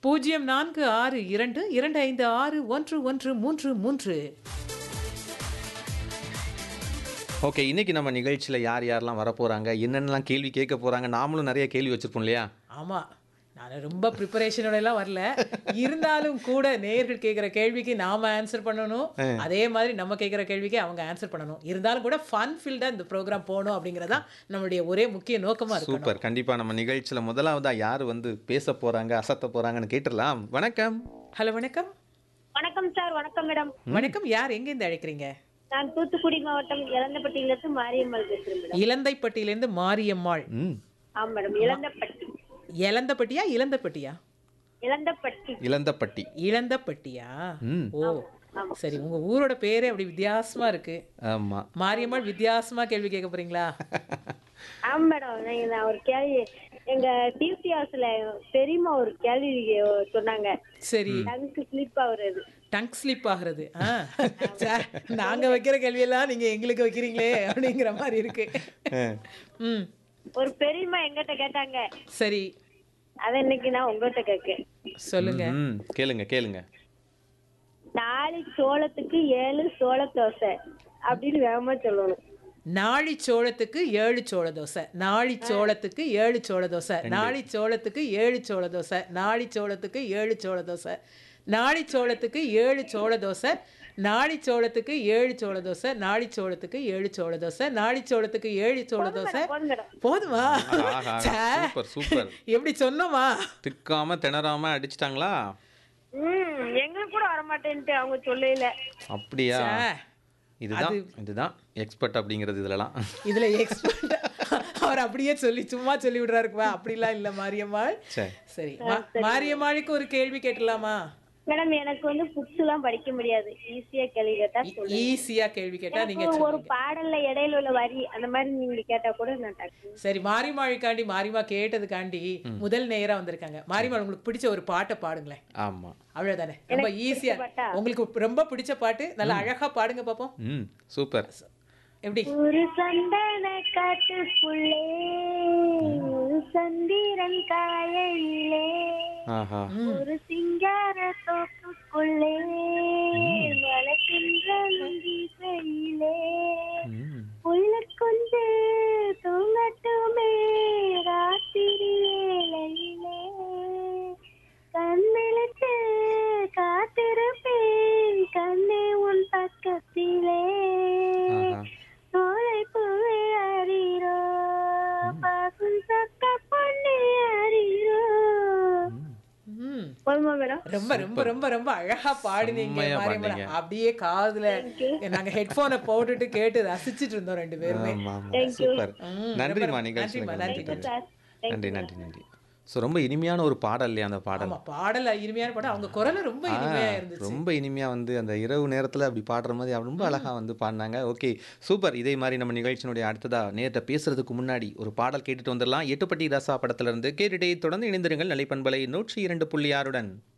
பூஜ்ஜியம் நான்கு ஆறு இரண்டு இரண்டு ஐந்து ஆறு ஒன்று ஒன்று மூன்று மூன்று ஓகே இன்னைக்கு நம்ம நிகழ்ச்சியில் யார் யாரெல்லாம் வரப்போகிறாங்க என்னென்னலாம் கேள்வி கேட்க போகிறாங்க நாமளும் நிறைய கேள்வி வச்சுருப்போம் இல்லையா ஆமா நான் ரொம்ப ப்ரிப்பரேஷனோட எல்லாம் வரல இருந்தாலும் கூட நேயர்கள் கேட்குற கேள்விக்கு நாம ஆன்சர் பண்ணணும் அதே மாதிரி நம்ம கேட்குற கேள்விக்கு அவங்க ஆன்சர் பண்ணணும் இருந்தாலும் கூட ஃபன் ஃபீல்டா இந்த ப்ரோக்ராம் போகணும் அப்படிங்கறதா நம்மளுடைய ஒரே முக்கிய நோக்கமா இருக்கு சூப்பர் கண்டிப்பாக நம்ம நிகழ்ச்சியில் முதலாவதா யார் வந்து பேச போகிறாங்க அசத்த போகிறாங்கன்னு கேட்டுடலாம் வணக்கம் ஹலோ வணக்கம் வணக்கம் சார் வணக்கம் மேடம் வணக்கம் யார் எங்க இருந்து அழைக்கிறீங்க நான் தூத்துக்குடி மாவட்டம் இளந்தப்பட்டியிலிருந்து மாரியம்மாள் பேசுறேன் மேடம் இலந்தைப்பட்டியிலேருந்து மாரியம்மாள் ம் ஆமா மேடம் இளந்தப்பட்டி இலந்தப்பட்டியா இலந்தப்பட்டியா இளந்தப்பட்டி இளந்தப்பட்டி இளந்தப்பட்டியா ம் ஓ சரி உங்க ஊரோட பேரே அப்படி வித்தியாசமா இருக்கு ஆமாம் மாரியம்மாள் வித்தியாசமா கேள்வி கேட்க போறீங்களா ஆமா மேடம் நீங்க நான் ஒரு கேள்வி எங்க டியூசி ஹவுஸ்ல பெரியம்மா ஒரு கேள்வி சொன்னாங்க சரி டங்கு ஸ்லிப் ஆகுறது டங் ஸ்லிப் ஆகுறது ஆ சார் நாங்க வைக்கிற கேள்வியெல்லாம் நீங்க எங்களுக்கு வைக்கிறீங்களே அப்படிங்கிற மாதிரி இருக்கு ம் ஒரு பெரியம்மா எங்கிட்ட கேட்டாங்க சரி அத இன்னைக்கு நான் உங்ககிட்ட கேட்கேன் சொல்லுங்க ம் கேளுங்க கேளுங்க நாலு சோளத்துக்கு ஏழு சோள தோசை அப்படின்னு வேகமா சொல்லணும் நாழி சோளத்துக்கு ஏழு சோள தோசை நாழி சோளத்துக்கு ஏழு சோள தோசை நாழி சோளத்துக்கு ஏழு சோள தோசை நாழி சோளத்துக்கு ஏழு சோள தோசை நாழி சோளத்துக்கு ஏழு சோள தோசை நாழி சோளத்துக்கு ஏழு சோள தோசை நாழி சோளத்துக்கு ஏழு சோள தோசை நாழி சோளத்துக்கு ஏழு சோள தோசை போதும் மேடம் போதுமா ஆஹா, சார், சூப்பர் சூப்பர் எப்படி சொன்னோமா திக்காம திணறாம அடிச்சிட்டாங்களா ம் எங்களுக்கு கூட வரமாட்டேன்ட்டு அவங்க சொல்லல அப்படியா சார், இதுதான் இதுதான் எக்ஸ்பர்ட் அப்படிங்கிறது இதுலலாம் இதுல எக்ஸ்பர்ட் அவர் அப்படியே சொல்லி சும்மா சொல்லி விடுறாருக்குவா அப்படிலாம் இல்ல மாரியம்மாள் சரி சரி மா- மாரியம்மாளுக்கு ஒரு கேள்வி கேட்டலாமா மேடம் எனக்கு வந்து புக்ஸ் எல்லாம் படிக்க முடியாது ஈஸியா கேள்வி கேட்டா சொல்லுங்க ஈஸியா கேள்வி கேட்டா நீங்க ஒரு சொல்லுங்க பாடல்ல இடையில உள்ள வரி அந்த மாதிரி நீங்க கேட்டா கூட நான் டக்கு சரி மாரிமாழிக்காண்டி மாரிமா கேட்டதுக்காண்டி முதல் நேரா வந்திருக்காங்க மாரிமாள் உங்களுக்கு பிடிச்ச ஒரு பாட்டை பாடுங்களேன் ஆமா அவ்வளவுதானே ரொம்ப ஈஸியா பாட்டா? உங்களுக்கு ரொம்ப பிடிச்ச பாட்டு நல்லா அழகா பாடுங்க பாப்போம் ம் சூப்பர் எப்படி ஒரு சந்தன காட்டுக்குள்ளே ஒரு சந்திரன் காலையிலே ஆஹா ஒரு சிங்கார தோப்புக்குள்ளே வளர்க்கின்ற நந்திசையிலே ம் உள்ள கொண்டு தூங்கட்டுமே ராத்திரி வேளையிலே கண்ணிழுத்து காத்திருப்பேன் கண்ணே உன் பக்கத்திலே ஆஹா சோலை பூவே அறிரோ பாசும் சக்க பொண்ணே அறிரோ ம் போதுமா மேடம் ரொம்ப ரொம்ப ரொம்ப ரொம்ப அழகா பாடுனீங்க செம்மையா மாரியம்மன் பாடுனீங்க. அப்படியே காதுல நாங்க ஹெட்போனை போட்டுட்டு கேட்டு ரசிச்சிட்டு இருந்தோம் ரெண்டு பேருமே ஆமா ஆமா சூப்பர் ம், நன்றிம்மா ரொம்ப நிகழ்ச்சியில் நன்றிம்மா, நன்றி, கலந்துக்கிட்டது. சார் நன்றி நன்றி நன்றி ஸோ ரொம்ப இனிமையான ஒரு பாடல் இல்லையா அந்த பாடல் ஆமா பாடல் இனிமையான பாடம் அவங்க குரல் ரொம்ப இனிமையா இருந்துச்சு ரொம்ப இனிமையா வந்து அந்த இரவு நேரத்துல அப்படி பாடுற மாதிரி அவ ரொம்ப அழகா வந்து பாடினாங்க ஓகே சூப்பர் இதே மாதிரி நம்ம நிகழ்ச்சியினுடைய அடுத்ததா நேரத்தை பேசுறதுக்கு முன்னாடி ஒரு பாடல் கேட்டுட்டு வந்துடலாம் எட்டுப்பட்டி ராசா படத்துல இருந்து கேட்டுட்டே தொடர்ந்து இணைந்திருங்கள் நிலைப்பண்பலை நூற்றி இரண்டு புள்ளி ஆறுடன்